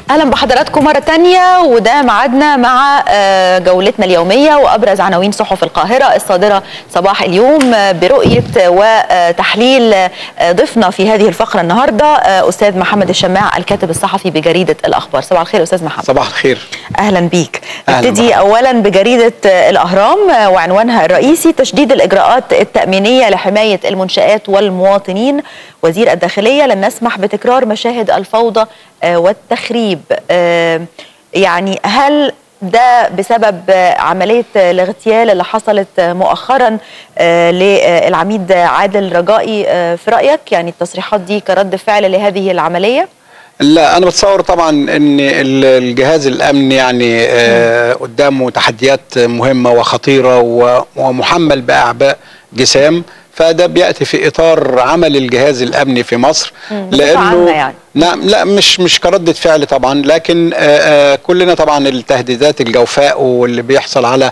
اهلا بحضراتكم مره تانية وده ميعادنا مع آه، جولتنا اليوميه وابرز عناوين صحف القاهره الصادره صباح اليوم آه، برؤيه وتحليل آه، ضيفنا في هذه الفقره النهارده آه، استاذ محمد الشماع الكاتب الصحفي بجريده الاخبار صباح الخير استاذ محمد صباح الخير اهلا بيك أهلاً نبتدي بحضرتك. اولا بجريده الاهرام آه، وعنوانها الرئيسي تشديد الاجراءات التامينيه لحمايه المنشات والمواطنين وزير الداخليه لن نسمح بتكرار مشاهد الفوضى آه، والتخريب آه، يعني هل ده بسبب آه، عمليه آه، الاغتيال اللي حصلت آه، مؤخرا آه، للعميد عادل رجائي آه، في رايك يعني التصريحات دي كرد فعل لهذه العمليه لا انا بتصور طبعا ان ال- الجهاز الامني يعني آه قدامه تحديات مهمه وخطيره و- ومحمل باعباء جسام فده بياتي في اطار عمل الجهاز الامني في مصر مم، بصفة عامة يعني. نعم لا مش مش كردة فعل طبعا لكن آه آه كلنا طبعا التهديدات الجوفاء واللي بيحصل على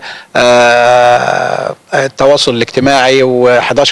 آه التواصل الاجتماعي و11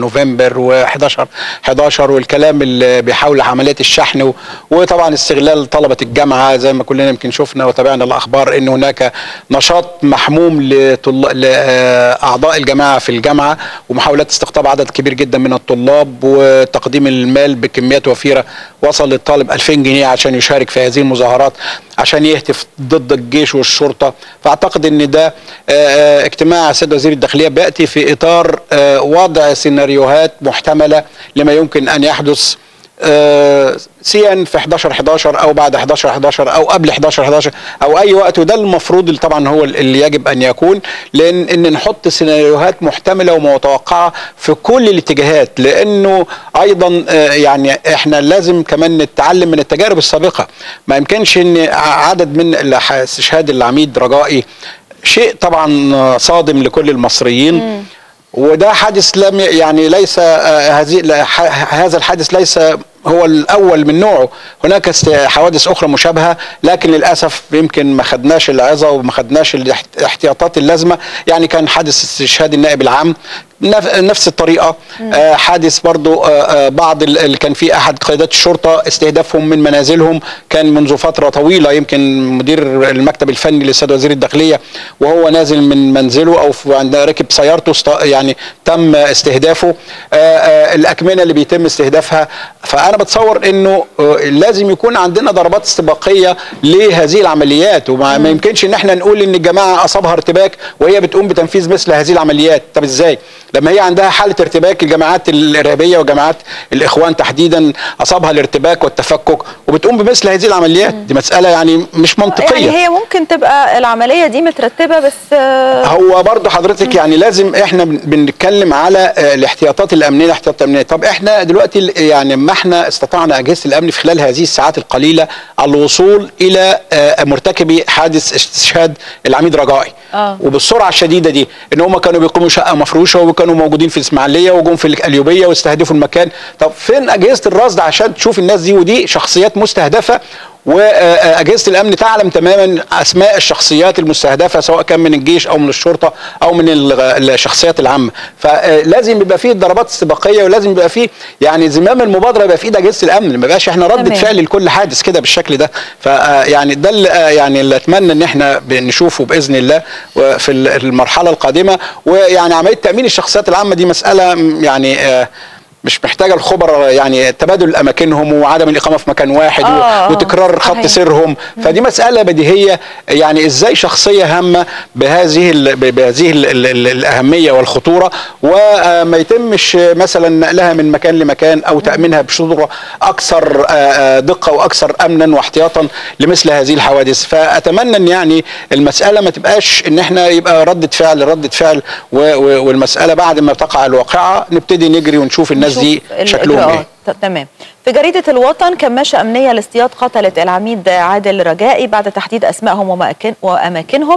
نوفمبر و11 11 والكلام اللي بيحاول عمليات الشحن و- وطبعا استغلال طلبة الجامعة زي ما كلنا يمكن شفنا وتابعنا الأخبار أن هناك نشاط محموم لطل- لأعضاء الجماعة في الجامعة ومحاولات استقطاب عدد كبير جدا من الطلاب وتقديم المال بكميات وفيرة وصل للطالب 2000 جنيه عشان يشارك في هذه المظاهرات عشان يهتف ضد الجيش والشرطة فأعتقد أن ده آه، آه، اجتماع السيد وزير الداخلية بيأتي في إطار آه، وضع سيناريوهات محتملة لما يمكن أن يحدث آه، سيان في 11 11 او بعد 11 11 او قبل 11 11 او اي وقت وده المفروض اللي طبعا هو اللي يجب ان يكون لان ان نحط سيناريوهات محتمله ومتوقعه في كل الاتجاهات لانه ايضا آه، يعني احنا لازم كمان نتعلم من التجارب السابقه ما يمكنش ان ع- عدد من الح- استشهاد العميد رجائي شيء طبعا صادم لكل المصريين وده حادث لم ي- يعني ليس آه، هذه لا- ح- هذا الحادث ليس هو الاول من نوعه هناك است- حوادث اخرى مشابهه لكن للاسف يمكن ما خدناش العظه وما خدناش الاحت- الاحتياطات اللازمه يعني كان حادث استشهاد النائب العام نف- نفس الطريقه آه، حادث برضو آه، آه، بعض ال- اللي كان في احد قيادات الشرطه استهدافهم من منازلهم كان منذ فتره طويله يمكن مدير المكتب الفني للسيد وزير الداخليه وهو نازل من منزله او في- عند ركب سيارته است- يعني تم استهدافه آه، آه، الاكمنه اللي بيتم استهدافها فانا بتصور انه آه، لازم يكون عندنا ضربات استباقيه لهذه العمليات وما ما يمكنش ان احنا نقول ان الجماعه اصابها ارتباك وهي بتقوم بتنفيذ مثل هذه العمليات طب ازاي لما هي عندها حاله ارتباك الجماعات الارهابيه وجماعات الاخوان تحديدا اصابها الارتباك والتفكك وبتقوم بمثل هذه العمليات دي مساله يعني مش منطقيه يعني هي ممكن تبقى العمليه دي مترتبه بس آه، هو برضو حضرتك يعني لازم احنا بن- بنتكلم على آه، الاحتياطات الامنيه الاحتياطات الامنيه طب احنا دلوقتي ال- يعني ما احنا استطعنا اجهزه الامن في خلال هذه الساعات القليله الوصول الى آه، مرتكبي حادث استشهاد العميد رجائي آه. وبالسرعه الشديده دي ان هم كانوا بيقوموا شقه مفروشه وكانوا موجودين في الاسماعيليه وجم في القليوبيه واستهدفوا المكان طب فين اجهزه الرصد عشان تشوف الناس دي ودي شخصيات مستهدفه واجهزه الامن تعلم تماما اسماء الشخصيات المستهدفه سواء كان من الجيش او من الشرطه او من ال- الشخصيات العامه فلازم يبقى فيه ضربات استباقيه ولازم يبقى فيه يعني زمام المبادره يبقى في ايد اجهزه الامن ما يبقاش احنا ردة تمام. فعل لكل حادث كده بالشكل ده فيعني ده اللي آه، يعني اللي اتمنى ان احنا نشوفه باذن الله في ال- المرحله القادمه ويعني عمليه تامين الشخصيات العامه دي مساله م، يعني آه، مش محتاجه الخبراء يعني تبادل اماكنهم وعدم الاقامه في مكان واحد آه، آه، و- وتكرار خط صحيح. سرهم فدي مساله بديهيه يعني ازاي شخصيه هامه بهذه ال بهذه ال ال ال الاهميه والخطوره وما يتمش مثلا نقلها من مكان لمكان او تامينها بصوره اكثر آه، آه، دقه واكثر امنا واحتياطا لمثل هذه الحوادث فاتمنى ان يعني المساله ما تبقاش ان احنا يبقى رده فعل رده فعل و- و- والمساله بعد ما تقع الواقعه نبتدي نجري ونشوف الناس دي نشوف شكلهم ايه الإجراءات. ت- تمام في جريدة الوطن كماشة أمنية لاصطياد قتلة العميد عادل رجائي بعد تحديد أسمائهم ومأكن وأماكنهم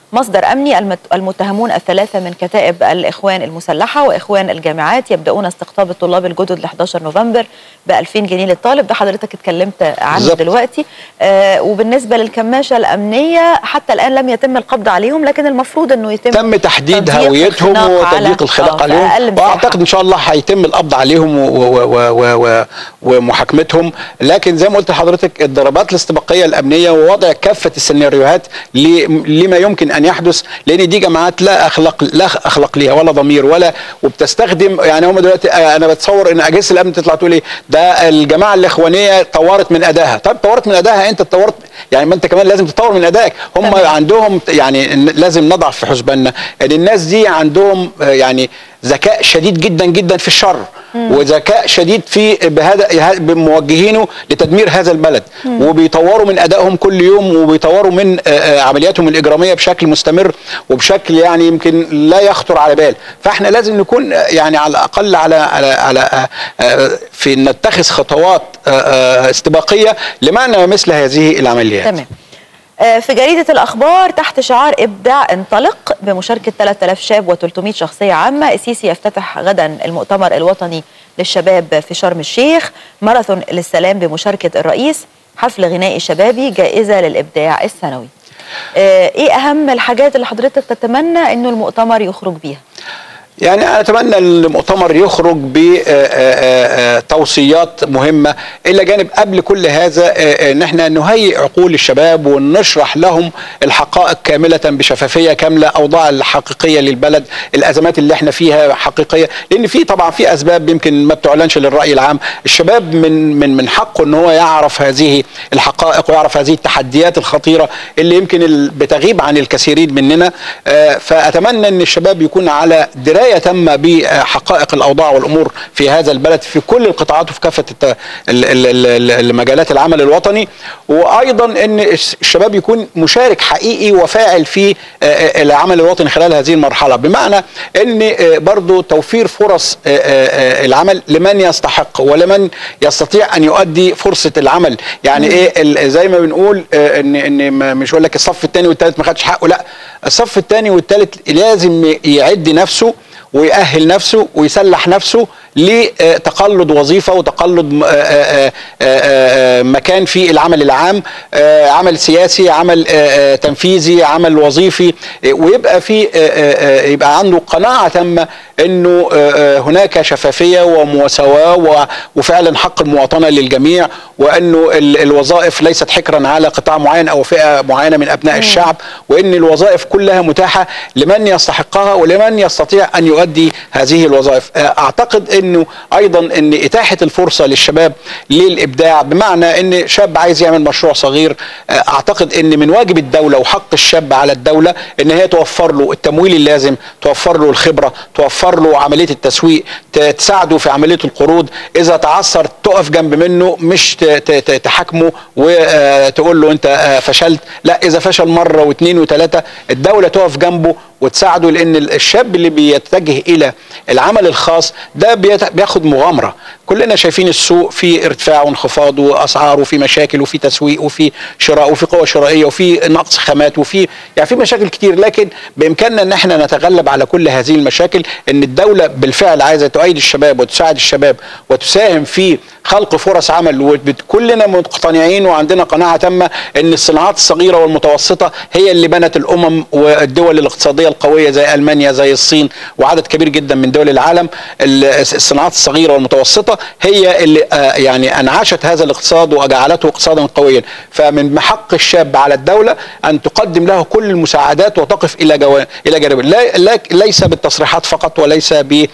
مصدر امني المت- المتهمون الثلاثه من كتائب الاخوان المسلحه واخوان الجامعات يبداون استقطاب الطلاب الجدد ل 11 نوفمبر ب 2000 جنيه للطالب ده حضرتك اتكلمت عنه بالظبط. دلوقتي آه وبالنسبه للكماشه الامنيه حتى الان لم يتم القبض عليهم لكن المفروض انه يتم تم تحديد تضييق هويتهم الخناق على- وتضييق الخناق آه، في أقل عليهم مساحة. واعتقد ان شاء الله هيتم القبض عليهم و- و- و- و- و- ومحاكمتهم لكن زي ما قلت لحضرتك الضربات الاستباقيه الامنيه ووضع كافه السيناريوهات ل- لما يمكن ان يحدث لان دي جماعات لا اخلاق لا اخلاق ليها ولا ضمير ولا وبتستخدم يعني هم دلوقتي آه، انا بتصور ان اجهزه الامن تطلع تقول ايه ده الجماعه الاخوانيه طورت من ادائها طب طورت من ادائها انت طورت يعني ما انت كمان لازم تطور من ادائك هم تمام. عندهم يعني إن لازم نضع في حسباننا ان الناس دي عندهم آه، يعني ذكاء شديد جدا جدا في الشر وذكاء شديد في بهذا بموجهينه لتدمير هذا البلد وبيطوروا من ادائهم كل يوم وبيطوروا من آه، آه، عملياتهم الاجراميه بشكل مستمر وبشكل يعني يمكن لا يخطر على بال فاحنا لازم نكون آه، يعني على الاقل على على على آه، آه، في نتخذ خطوات آه، آه، استباقيه لمعنى مثل هذه العمليات تمام آه، في جريدة الأخبار تحت شعار إبداع انطلق بمشاركة 3000 شاب و300 شخصية عامة السيسي يفتتح غدا المؤتمر الوطني للشباب في شرم الشيخ ماراثون للسلام بمشاركة الرئيس حفل غنائي شبابي جائزة للإبداع السنوي آه، إيه أهم الحاجات اللي حضرتك تتمنى إنه المؤتمر يخرج بيها يعني انا اتمنى المؤتمر يخرج بتوصيات مهمه الى جانب قبل كل هذا آه، آه، ان احنا نهيئ عقول الشباب ونشرح لهم الحقائق كامله بشفافيه كامله اوضاع الحقيقيه للبلد الازمات اللي احنا فيها حقيقيه لان في طبعا في اسباب يمكن ما بتعلنش للراي العام الشباب من من من حقه ان هو يعرف هذه الحقائق ويعرف هذه التحديات الخطيره اللي يمكن ال- بتغيب عن الكثيرين مننا آه، فاتمنى ان الشباب يكون على درايه تامه بحقائق الاوضاع والامور في هذا البلد في كل القطاعات وفي كافه الت- ال- ال- ال- ال- مجالات العمل الوطني وايضا ان الش- الشباب يكون مشارك حقيقي وفاعل في آه، آه، العمل الوطني خلال هذه المرحله بمعنى ان آه، برضو توفير فرص آه، آه، آه، العمل لمن يستحق ولمن يستطيع ان يؤدي فرصه العمل يعني ايه ال- زي ما بنقول آه، ان ان ما- مش هقول لك الصف الثاني والثالث ما خدش حقه لا الصف الثاني والثالث لازم يعد نفسه ويأهل نفسه ويسلح نفسه لتقلد وظيفه وتقلد م- آه، آه، آه، آه، مكان في العمل العام آه، عمل سياسي عمل آه، آه، تنفيذي عمل وظيفي آه، ويبقى في آه، آه، آه، يبقى عنده قناعه تامه انه آه، آه، هناك شفافيه ومساواه و- وفعلا حق المواطنه للجميع وانه ال- الوظائف ليست حكرا على قطاع معين او فئه معينه من ابناء الشعب وان الوظائف كلها متاحه لمن يستحقها ولمن يستطيع ان يؤدي هذه الوظائف آه، اعتقد انه ايضا ان اتاحه الفرصه للشباب للابداع بمعنى ان شاب عايز يعمل مشروع صغير آه، اعتقد ان من واجب الدوله وحق الشاب على الدوله ان هي توفر له التمويل اللازم توفر له الخبره توفر له عمليه التسويق ت- تساعده في عمليه القروض اذا تعثر تقف جنب منه مش ت- ت- ت- تحاكمه وتقول له انت آه، فشلت لا اذا فشل مره واثنين وثلاثه الدوله تقف جنبه وتساعده لان الشاب اللي بيتجه الى العمل الخاص ده بيت- بياخد مغامره كلنا شايفين السوق في ارتفاع وانخفاض واسعار وفي مشاكل وفي تسويق وفي شراء وفي قوه شرائيه وفي نقص خامات وفي يعني في مشاكل كتير لكن بامكاننا ان احنا نتغلب على كل هذه المشاكل ان الدوله بالفعل عايزه تؤيد الشباب وتساعد الشباب وتساهم في خلق فرص عمل وكلنا مقتنعين وعندنا قناعه تامه ان الصناعات الصغيره والمتوسطه هي اللي بنت الامم والدول الاقتصاديه القويه زي المانيا زي الصين وعدد كبير جدا من دول العالم ال- الصناعات الصغيره والمتوسطه هي اللي آه، يعني انعشت هذا الاقتصاد وجعلته اقتصادا قويا فمن حق الشاب على الدوله ان تقدم له كل المساعدات وتقف الى جو... الى جانبه لا... لا... ليس بالتصريحات فقط وليس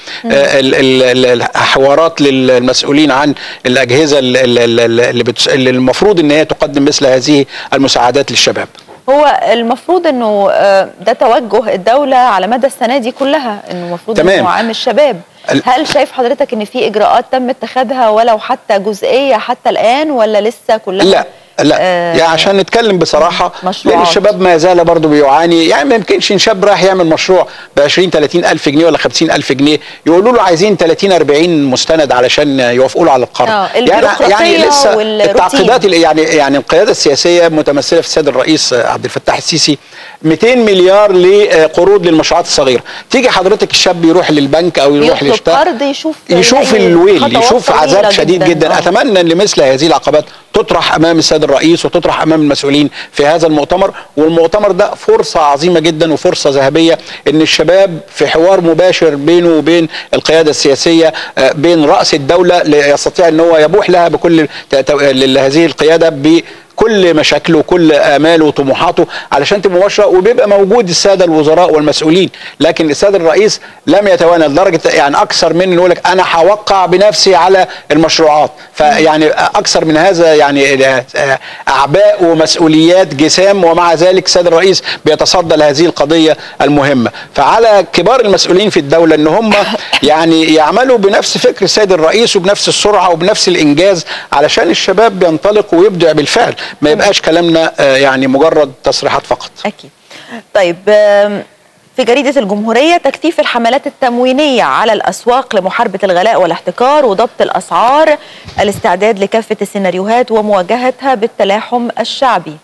بالحوارات للمسؤولين عن الاجهزه ال- ال- ال- اللي, بتس... اللي المفروض ان هي تقدم مثل هذه المساعدات للشباب هو المفروض انه آه، ده توجه الدوله على مدى السنه دي كلها انه المفروض تمام. انه عام الشباب ال- هل شايف حضرتك ان في اجراءات تم اتخاذها ولو حتى جزئيه حتى الان ولا لسه كلها لا لا آه، يعني عشان نتكلم بصراحه مشروعات. لان الشباب ما زال برضه بيعاني يعني ما يمكنش ان شاب رايح يعمل مشروع ب 20 30 الف جنيه ولا 50 الف جنيه يقولوا له عايزين 30 40 مستند علشان يوافقوا له على القرض آه، يعني يعني البيروقراطية لسه والروتين. التعقيدات اللي يعني يعني القياده السياسيه متمثله في السيد الرئيس عبد الفتاح السيسي 200 مليار لقروض للمشروعات الصغيره تيجي حضرتك الشاب يروح للبنك او يروح يطلب ليشتغل قرض يشوف يشوف يلاقي الويل خطوات يشوف طويلة عذاب شديد جدا آه. اتمنى ان مثل هذه العقبات تطرح امام السيد الرئيس وتطرح امام المسؤولين في هذا المؤتمر والمؤتمر ده فرصه عظيمه جدا وفرصه ذهبيه ان الشباب في حوار مباشر بينه وبين القياده السياسيه آه، بين راس الدوله يستطيع ان هو يبوح لها بكل ت- ت- هذه القياده ب كل مشاكله وكل اماله وطموحاته علشان تبقى مباشره وبيبقى موجود الساده الوزراء والمسؤولين لكن السيد الرئيس لم يتوانى لدرجه يعني اكثر من انه يقول لك انا هوقع بنفسي على المشروعات فيعني اكثر من هذا يعني آه، اعباء ومسؤوليات جسام ومع ذلك السيد الرئيس بيتصدى لهذه القضيه المهمه فعلى كبار المسؤولين في الدوله ان هم يعني يعملوا بنفس فكر السيد الرئيس وبنفس السرعه وبنفس الانجاز علشان الشباب ينطلق ويبدع بالفعل ما يبقاش كلامنا آه، يعني مجرد تصريحات فقط أكيد طيب آم، في جريدة الجمهورية تكثيف الحملات التموينية على الأسواق لمحاربة الغلاء والاحتكار وضبط الأسعار الاستعداد لكافة السيناريوهات ومواجهتها بالتلاحم الشعبي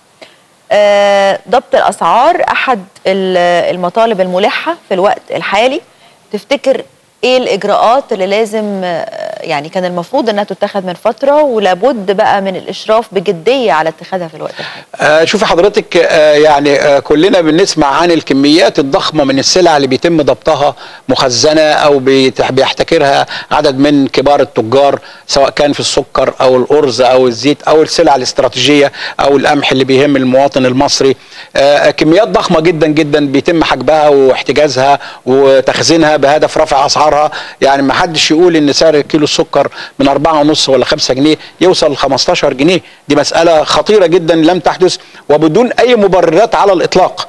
آه، ضبط الأسعار أحد ال- المطالب الملحة في الوقت الحالي تفتكر ايه الاجراءات اللي لازم آه، يعني كان المفروض انها تتخذ من فتره ولابد بقى من الاشراف بجديه على اتخاذها في الوقت الحالي آه، شوفي حضرتك آه، يعني آه، كلنا بنسمع عن الكميات الضخمه من السلع اللي بيتم ضبطها مخزنه او بيتح- بيحتكرها عدد من كبار التجار سواء كان في السكر او الارز او الزيت او السلع الاستراتيجيه او القمح اللي بيهم المواطن المصري آه، كميات ضخمه جدا جدا بيتم حجبها واحتجازها وتخزينها بهدف رفع اسعارها يعني ما حدش يقول ان سعر كيلو السكر من 4.5 ولا 5 جنيه يوصل ل 15 جنيه دي مساله خطيره جدا لم تحدث وبدون اي مبررات على الاطلاق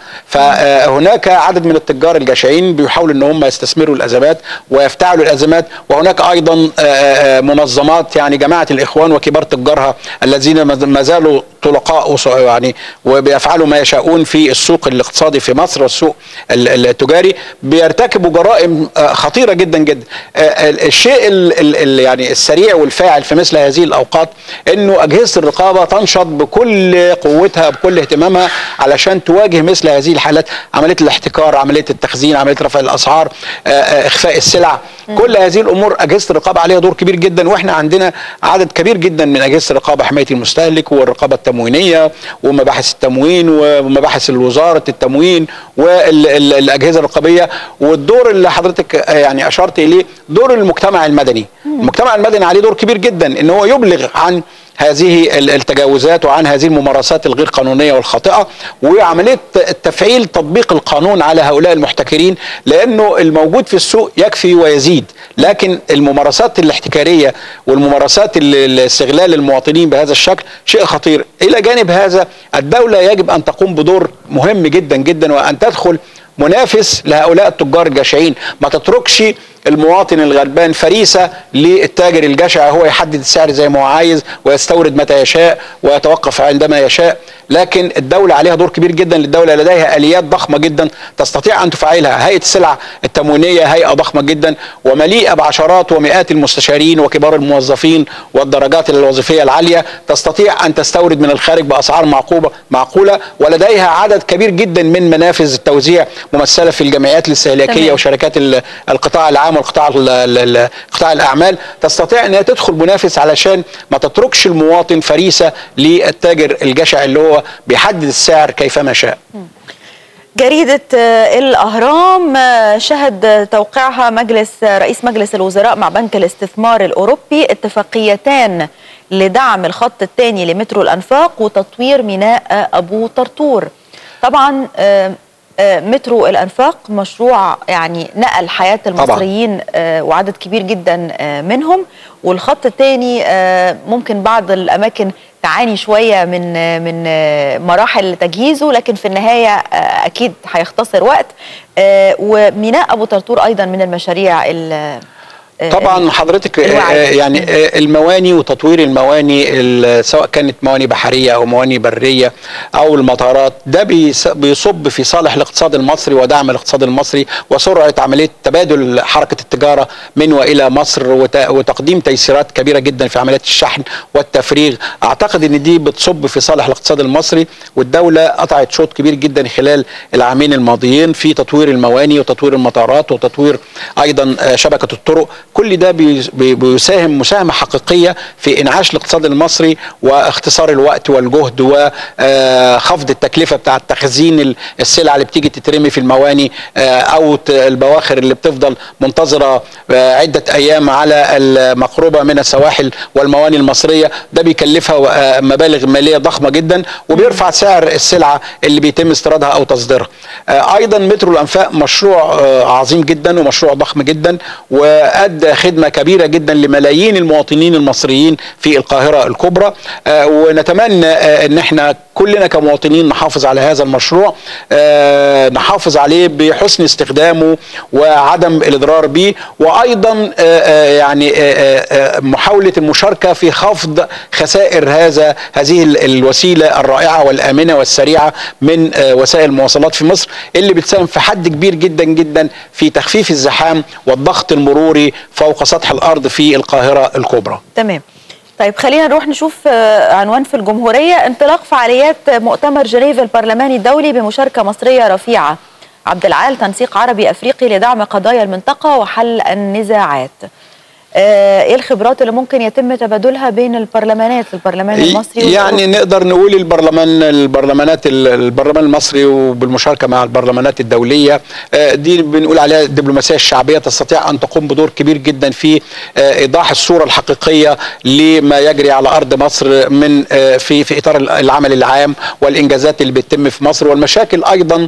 فهناك عدد من التجار الجشعين بيحاولوا ان هم يستثمروا الازمات ويفتعلوا الازمات وهناك ايضا آه، آه، منظمات يعني جماعه الاخوان وكبار تجارها الذين ما- ما زالوا طلقاء وص- يعني وبيفعلوا ما يشاءون في السوق الاقتصادي في مصر والسوق ال- التجاري بيرتكبوا جرائم آه، خطيره جدا جدا آه، ال- الشيء ال- ال- ال- يعني السريع والفاعل في مثل هذه الاوقات انه اجهزه الرقابه تنشط بكل قوتها بكل اهتمامها علشان تواجه مثل هذه الحالات عمليه الاحتكار عمليه التخزين عمليه رفع الاسعار آه، آه، اخفاء السلع كل هذه الامور اجهزه الرقابه عليها دور كبير جدا واحنا عندنا عدد كبير جدا من اجهزه الرقابه حمايه المستهلك والرقابه التموينيه ومباحث التموين ومباحث وزاره التموين والاجهزه الرقابيه والدور اللي حضرتك آه، يعني اشرت اليه دور المجتمع المدني المجتمع المدني عليه دور كبير جدا ان هو يبلغ عن هذه ال- التجاوزات وعن هذه الممارسات الغير قانونيه والخاطئه وعمليه تفعيل تطبيق القانون على هؤلاء المحتكرين لانه الموجود في السوق يكفي ويزيد لكن الممارسات الاحتكاريه والممارسات ال- ال- استغلال المواطنين بهذا الشكل شيء خطير الى جانب هذا الدوله يجب ان تقوم بدور مهم جدا جدا وان تدخل منافس لهؤلاء التجار الجشعين ما تتركش المواطن الغلبان فريسة للتاجر الجشع هو يحدد السعر زي ما هو عايز ويستورد متى يشاء ويتوقف عندما يشاء لكن الدولة عليها دور كبير جدا للدولة لديها آليات ضخمة جدا تستطيع أن تفعلها هيئة السلع التموينية هيئة ضخمة جدا ومليئة بعشرات ومئات المستشارين وكبار الموظفين والدرجات الوظيفية العالية تستطيع أن تستورد من الخارج بأسعار معقوبة معقولة ولديها عدد كبير جدا من منافذ التوزيع ممثلة في الجمعيات الاستهلاكية تمام. وشركات ال- القطاع العام والقطاع ال- ال- ال- قطاع الاعمال تستطيع ان هي تدخل منافس علشان ما تتركش المواطن فريسه للتاجر الجشع اللي هو بيحدد السعر كيفما شاء. جريدة آه، الأهرام آه، شهد توقيعها مجلس آه، رئيس مجلس الوزراء مع بنك الاستثمار الأوروبي اتفاقيتان لدعم الخط الثاني لمترو الأنفاق وتطوير ميناء آه، أبو طرطور طبعا آه، آه، مترو الأنفاق مشروع يعني نقل حياة المصريين آه، وعدد كبير جدا آه، منهم والخط الثاني آه، ممكن بعض الأماكن تعاني شويه من من مراحل تجهيزه لكن في النهايه آه، اكيد هيختصر وقت آه، وميناء ابو طرطور ايضا من المشاريع ال- طبعا حضرتك الوعي. يعني المواني وتطوير المواني ال- سواء كانت مواني بحريه او مواني بريه او المطارات ده بيس- بيصب في صالح الاقتصاد المصري ودعم الاقتصاد المصري وسرعه عمليه تبادل حركه التجاره من والى مصر وت- وتقديم تيسيرات كبيره جدا في عمليات الشحن والتفريغ اعتقد ان دي بتصب في صالح الاقتصاد المصري والدوله قطعت شوط كبير جدا خلال العامين الماضيين في تطوير المواني وتطوير المطارات وتطوير ايضا آه، شبكه الطرق كل ده بي- بي- بيساهم مساهمه حقيقيه في انعاش الاقتصاد المصري واختصار الوقت والجهد وخفض التكلفه بتاعه تخزين ال- السلع اللي بتيجي تترمي في المواني آه، او ت- البواخر اللي بتفضل منتظره آه، عده ايام على المقربه من السواحل والمواني المصريه ده بيكلفها آه، مبالغ ماليه ضخمه جدا وبيرفع سعر السلعه اللي بيتم استيرادها او تصديرها آه، ايضا مترو الانفاق مشروع آه، عظيم جدا ومشروع ضخم جدا وادى خدمه كبيره جدا لملايين المواطنين المصريين في القاهره الكبرى آه، ونتمنى آه، ان احنا كلنا كمواطنين نحافظ على هذا المشروع آه، نحافظ عليه بحسن استخدامه وعدم الاضرار به وايضا آه، آه، يعني آه، آه، محاوله المشاركه في خفض خسائر هذا هذه ال- الوسيله الرائعه والامنه والسريعه من آه، وسائل المواصلات في مصر اللي بتساهم في حد كبير جدا جدا في تخفيف الزحام والضغط المروري فوق سطح الارض في القاهره الكبرى. تمام طيب خلينا نروح نشوف آه، عنوان في الجمهورية انطلاق فعاليات مؤتمر جنيف البرلماني الدولي بمشاركة مصرية رفيعة عبد العال تنسيق عربي أفريقي لدعم قضايا المنطقة وحل النزاعات آه، ايه الخبرات اللي ممكن يتم تبادلها بين البرلمانات البرلمان المصري يعني والأوروبي؟ نقدر نقول البرلمان البرلمانات البرلمان المصري وبالمشاركه مع البرلمانات الدوليه آه، دي بنقول عليها الدبلوماسيه الشعبيه تستطيع ان تقوم بدور كبير جدا في آه، ايضاح الصوره الحقيقيه لما يجري على ارض مصر من آه، في في اطار العمل العام والانجازات اللي بتتم في مصر والمشاكل ايضا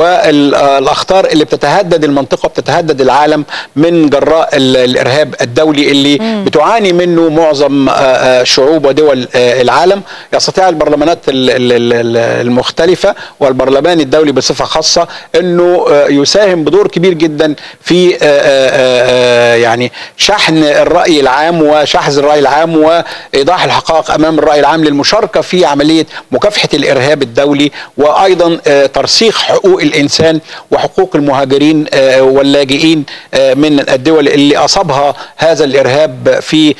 والاخطار اللي بتتهدد المنطقه بتتهدد العالم من جراء ال- الارهاب الدولي اللي بتعاني منه معظم آه، آه، شعوب ودول آه، العالم يستطيع البرلمانات ال- ال- ال- المختلفه والبرلمان الدولي بصفه خاصه انه آه، يساهم بدور كبير جدا في آه، آه، آه، يعني شحن الراي العام وشحذ الراي العام وايضاح الحقائق امام الراي العام للمشاركه في عمليه مكافحه الارهاب الدولي وايضا آه، ترسيخ حقوق الانسان وحقوق المهاجرين آه، واللاجئين آه، من الدول اللي اصابها هذا الارهاب في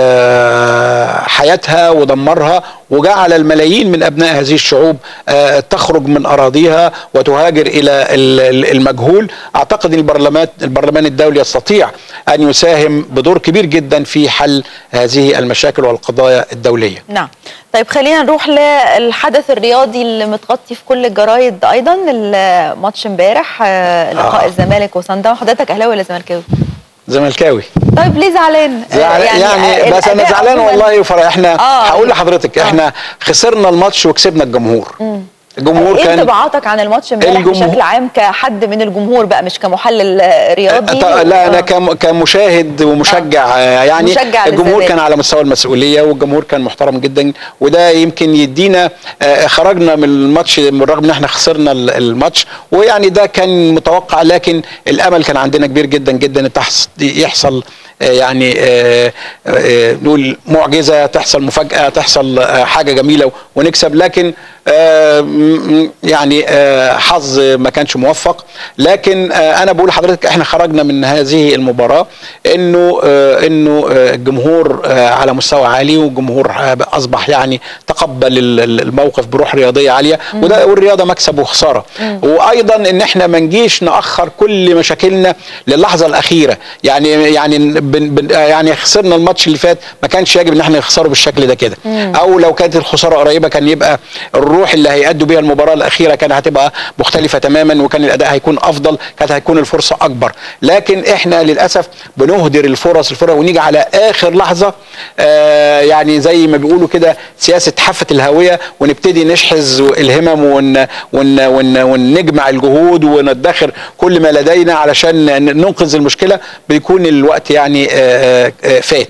آه، حياتها ودمرها وجعل الملايين من ابناء هذه الشعوب آه، تخرج من اراضيها وتهاجر الى ال- ال- المجهول اعتقد ان البرلمان البرلمان الدولي يستطيع ان يساهم بدور كبير جدا في حل هذه المشاكل والقضايا الدوليه نعم طيب خلينا نروح للحدث الرياضي اللي متغطي في كل الجرايد ايضا الماتش امبارح آه، لقاء آه. الزمالك وصن داونز حضرتك اهلاوي ولا زملكاوي؟ زملكاوي طيب ليه زعلان؟ آه، زعل يعني, آه، بس انا الأداء زعلان عموماً- والله وفرح احنا آه. هقول لحضرتك آه. احنا خسرنا الماتش وكسبنا الجمهور الجمهور ايه كان انطباعاتك عن الماتش امبارح الجمهور- بشكل عام كحد من الجمهور بقى مش كمحلل آه، رياضي أه، لا انا آه. كم- كمشاهد ومشجع آه. يعني مشجع الجمهور للزمالك. كان على مستوى المسؤوليه والجمهور كان محترم جدا وده يمكن يدينا آه، خرجنا من الماتش بالرغم ان احنا خسرنا ال- الماتش ويعني ده كان متوقع لكن الامل كان عندنا كبير جدا جدا ان تحص- يحصل آه، يعني آه، آه، نقول معجزه تحصل مفاجاه تحصل آه، حاجه جميله ونكسب لكن آه، م- م- يعني آه، حظ ما كانش موفق لكن آه، انا بقول لحضرتك احنا خرجنا من هذه المباراه انه آه، انه آه، الجمهور آه، على مستوى عالي والجمهور آه، اصبح يعني تقبل ال- ال- الموقف بروح رياضيه عاليه وده والرياضه مكسب وخساره وايضا ان احنا ما نجيش ناخر كل مشاكلنا للحظه الاخيره يعني يعني بن بن يعني خسرنا الماتش اللي فات ما كانش يجب ان احنا نخسره بالشكل ده كده او لو كانت الخساره قريبه كان يبقى الروح اللي هيأدوا بيها المباراه الاخيره كانت هتبقى مختلفه تماما وكان الاداء هيكون افضل كانت هتكون الفرصه اكبر لكن احنا للاسف بنهدر الفرص الفرص ونيجي على اخر لحظه آه يعني زي ما بيقولوا كده سياسه حافه الهاويه ونبتدي نشحذ الهمم ون ون ون ونجمع الجهود وندخر كل ما لدينا علشان ن- ننقذ المشكله بيكون الوقت يعني آه آه آه فات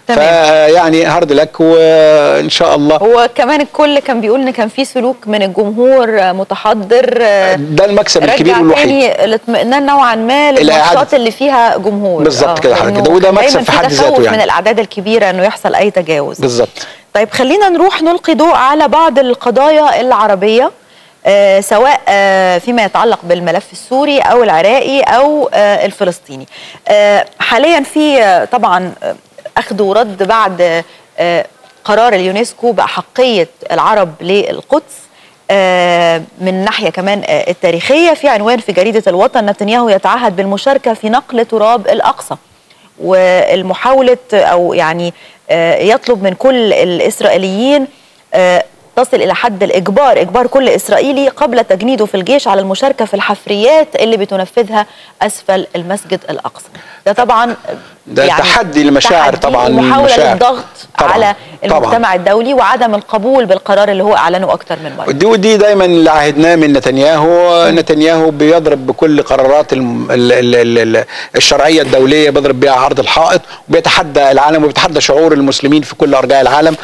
تمام. فيعني هارد لك وان شاء الله هو كمان الكل كان بيقول ان كان في سلوك من الجمهور آه، متحضر آه، ده المكسب الكبير رجع والوحيد تاني الاطمئنان نوعا ما للماتشات اللي فيها جمهور بالظبط كده حضرتك. لأنه وده كان مكسب دايماً في حد ذاته تخوف يعني. من الاعداد الكبيره انه يحصل اي تجاوز بالظبط طيب خلينا نروح نلقي ضوء على بعض القضايا العربية آه، سواء آه، فيما يتعلق بالملف السوري أو العراقي أو آه، الفلسطيني آه، حاليا في آه، طبعا آه، أخذ ورد بعد آه، قرار اليونسكو بأحقية العرب للقدس آه، من ناحية كمان آه، التاريخية في عنوان في جريدة الوطن نتنياهو يتعهد بالمشاركة في نقل تراب الأقصى والمحاولة أو يعني آه، يطلب من كل الإسرائيليين آه، تصل إلى حد الإجبار إجبار كل إسرائيلي قبل تجنيده في الجيش على المشاركة في الحفريات اللي بتنفذها أسفل المسجد الأقصى ده طبعا ده تحدي لمشاعر تحدي طبعاً، ومحاولة المشاعر. للضغط طبعاً، على طبعاً. المجتمع الدولي وعدم القبول بالقرار اللي هو أعلنه أكتر من مرة ودي ودي دايما اللي عهدناه من نتنياهو نتنياهو بيضرب بكل قرارات الم- ال- ال- ال- ال- الشرعيه الدوليه بيضرب بيها عرض الحائط وبيتحدى العالم وبيتحدى شعور المسلمين في كل ارجاء العالم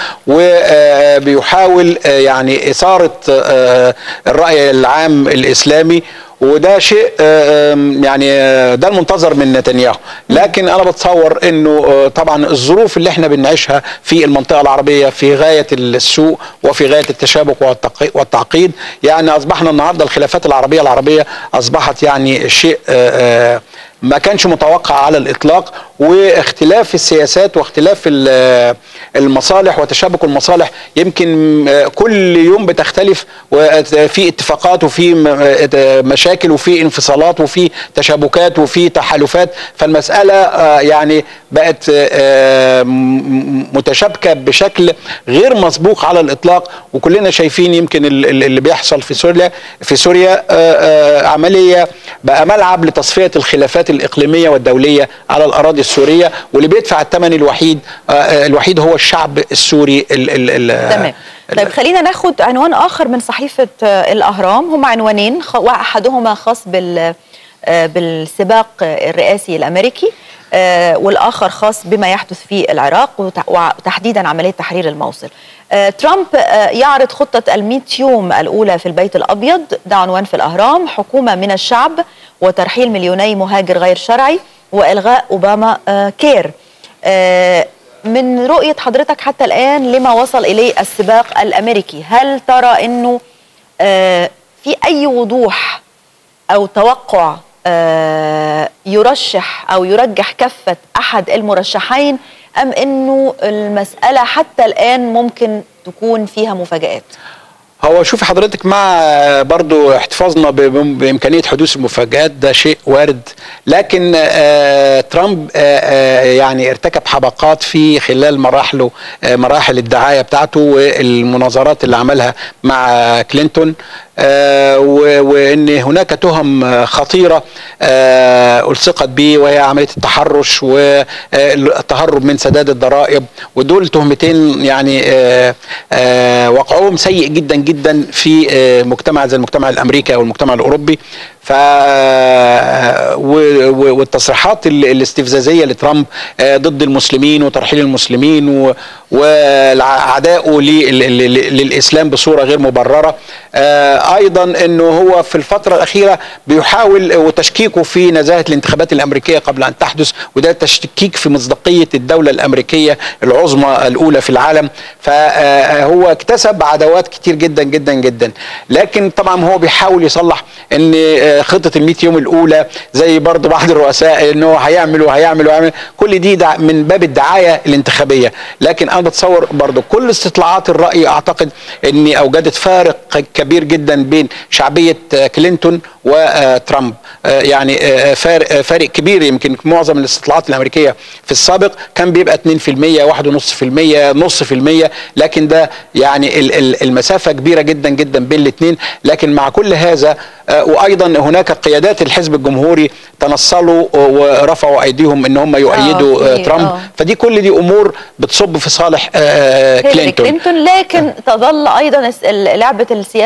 وبيحاول يعني اثاره آه، الراي العام الاسلامي وده شيء آه، آم، يعني آه، ده المنتظر من نتنياهو لكن انا بتصور انه آه، طبعا الظروف اللي احنا بنعيشها في المنطقه العربيه في غايه السوء وفي غايه التشابك والتق- والتعقيد يعني اصبحنا النهارده الخلافات العربيه العربيه اصبحت يعني شيء آه، آه، ما كانش متوقع على الاطلاق واختلاف السياسات واختلاف ال- المصالح وتشابك المصالح يمكن آه، كل يوم بتختلف وفي اتفاقات وفي م- آه، مشاكل وفي انفصالات وفي تشابكات وفي تحالفات فالمساله آه، يعني بقت آه، م- متشابكه بشكل غير مسبوق على الاطلاق وكلنا شايفين يمكن ال- ال- اللي بيحصل في سوريا في سوريا آه، آه، عمليه بقى ملعب لتصفيه الخلافات الاقليميه والدوليه على الاراضي السوريه واللي بيدفع الثمن الوحيد آه، آه، الوحيد هو الشعب السوري ال ال ال تمام طيب خلينا ناخد عنوان اخر من صحيفه آه، الاهرام هم عنوانين خ- واحدهما خاص بال آه، بالسباق آه، الرئاسي الامريكي آه، والاخر خاص بما يحدث في العراق وت- وتحديدا عمليه تحرير الموصل. آه، ترامب آه، يعرض خطه ال يوم الاولى في البيت الابيض ده عنوان في الاهرام حكومه من الشعب وترحيل مليوني مهاجر غير شرعي والغاء اوباما آه، كير. آه، من رؤية حضرتك حتى الآن لما وصل إليه السباق الأمريكي هل ترى أنه آه، في أي وضوح أو توقع آه، يرشح أو يرجح كفة أحد المرشحين أم أنه المسألة حتى الآن ممكن تكون فيها مفاجآت هو شوف حضرتك مع برضو احتفاظنا ب- بامكانيه حدوث المفاجات ده شيء وارد لكن آه ترامب آه آه يعني ارتكب حبقات في خلال مراحله آه مراحل الدعايه بتاعته والمناظرات اللي عملها مع كلينتون آه و- وان هناك تهم آه، خطيره آه الصقت به وهي عمليه التحرش والتهرب من سداد الضرائب ودول تهمتين يعني آه آه وقعهم سيء جدا جدا في آه مجتمع زي المجتمع الامريكي او المجتمع الاوروبي ف و- و- والتصريحات ال- الاستفزازيه لترامب آه، ضد المسلمين وترحيل المسلمين و- واعدائه لل- لل- للاسلام بصوره غير مبرره آه، ايضا انه هو في الفتره الاخيره بيحاول وتشكيكه في نزاهه الانتخابات الامريكيه قبل ان تحدث وده تشكيك في مصداقيه الدوله الامريكيه العظمى الاولى في العالم فهو اكتسب عداوات كتير جدا جدا جدا لكن طبعا هو بيحاول يصلح ان آه، خطه ال 100 يوم الاولى زي برضه بعض الرؤساء ان هو هيعمل وهيعمل وهيعمل كل دي دع من باب الدعايه الانتخابيه لكن انا بتصور برضه كل استطلاعات الراي اعتقد ان اوجدت فارق كبير جدا بين شعبيه آه، كلينتون وترامب آه، يعني آه، فارق آه، فارق كبير يمكن معظم الاستطلاعات الامريكيه في السابق كان بيبقى 2% 1.5% نص في المية لكن ده يعني ال- ال- المسافه كبيره جدا جدا بين الاثنين لكن مع كل هذا آه، وايضا هناك قيادات الحزب الجمهوري تنصلوا ورفعوا ايديهم ان هم يؤيدوا آه، آه، في- ترامب آه. فدي كل دي امور بتصب في صالح آه، هيلاري كلينتون كلينتون لكن تظل ايضا الس- ال- لعبه السياسه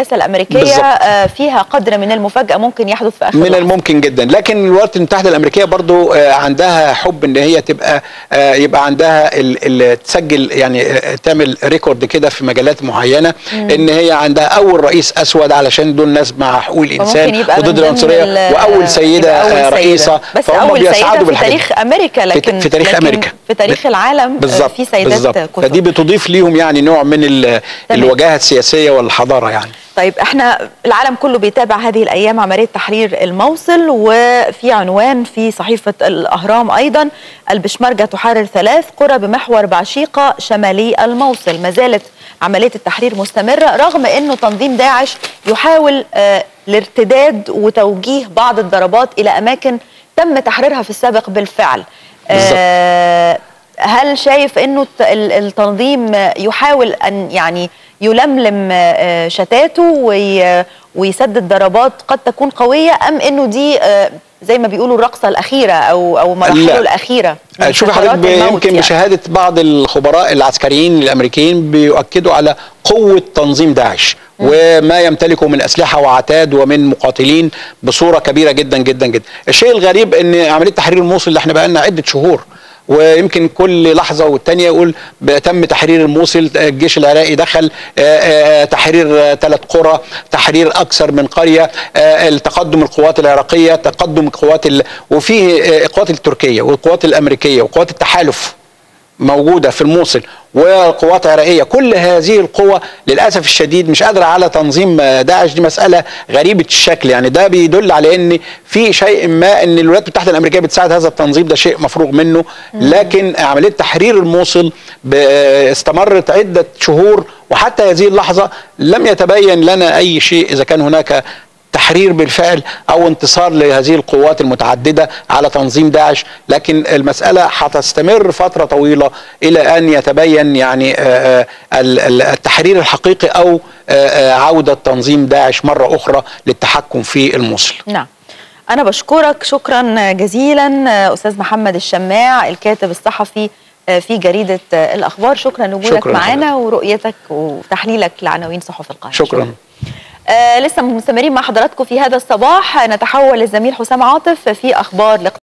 السياسه الامريكيه بالظبط. آه، فيها قدر من المفاجاه ممكن يحدث في اخر من لحظة. الممكن جدا لكن الولايات المتحده الامريكيه برضو آه، عندها حب ان هي تبقى آه، يبقى عندها ال- ال- تسجل يعني آه، تعمل ريكورد كده في مجالات معينه ان هي عندها اول رئيس اسود علشان دول ناس مع حقوق الانسان فممكن يبقى من وضد ضمن العنصريه ال- واول سيده يبقى أول آه، سيدة. رئيسه بس فهم اول بيسعدوا سيده في بالحاجات دي. تاريخ امريكا لكن في تاريخ لكن امريكا في تاريخ العالم آه، بالظبط في سيدات بالظبط كتب. فدي بتضيف ليهم يعني نوع من ال- تمام. الوجاهه السياسيه والحضاره يعني طيب احنا العالم كله بيتابع هذه الايام عمليه تحرير الموصل وفي عنوان في صحيفه الاهرام ايضا البشمركه تحرر ثلاث قرى بمحور بعشيقه شمالي الموصل ما زالت عمليه التحرير مستمره رغم انه تنظيم داعش يحاول آه الارتداد وتوجيه بعض الضربات الى اماكن تم تحريرها في السابق بالفعل بالظبط. آه هل شايف انه الت- ال- التنظيم يحاول ان يعني يلملم آه، شتاته وي- ويسدد ضربات قد تكون قويه ام انه دي آه، زي ما بيقولوا الرقصه الاخيره او او مراحله لا. الاخيره من شوف فترات حضرتك الموت يمكن يعني. بشهاده بعض الخبراء العسكريين الامريكيين بيؤكدوا على قوه تنظيم داعش وما يمتلكه من اسلحه وعتاد ومن مقاتلين بصوره كبيره جدا جدا جدا. الشيء الغريب ان عمليه تحرير الموصل اللي احنا بقى لنا عده شهور ويمكن كل لحظه والتانيه يقول ب- تم تحرير الموصل الجيش العراقي دخل آه، آه، تحرير ثلاث قرى تحرير اكثر من قريه آه، التقدم القوات العراقيه تقدم القوات ال... وفيه آه، القوات التركيه والقوات الامريكيه وقوات التحالف موجوده في الموصل وقوات عراقيه كل هذه القوى للاسف الشديد مش قادره على تنظيم داعش دي مساله غريبه الشكل يعني ده بيدل على ان في شيء ما ان الولايات المتحده الامريكيه بتساعد هذا التنظيم ده شيء مفروغ منه لكن عمليه تحرير الموصل ب- استمرت عده شهور وحتى هذه اللحظه لم يتبين لنا اي شيء اذا كان هناك تحرير بالفعل او انتصار لهذه القوات المتعدده على تنظيم داعش لكن المساله هتستمر فتره طويله الى ان يتبين يعني آه، آه، ال- ال- التحرير الحقيقي او آه، آه، عوده تنظيم داعش مره اخرى للتحكم في الموصل نعم أنا بشكرك شكرا جزيلا أستاذ محمد الشماع الكاتب الصحفي في جريدة الأخبار شكرا لوجودك شكراً معنا ورؤيتك وتحليلك لعناوين صحف القاهرة شكرا آه لسه مستمرين مع حضراتكم في هذا الصباح نتحول للزميل حسام عاطف في أخبار الاقتصاد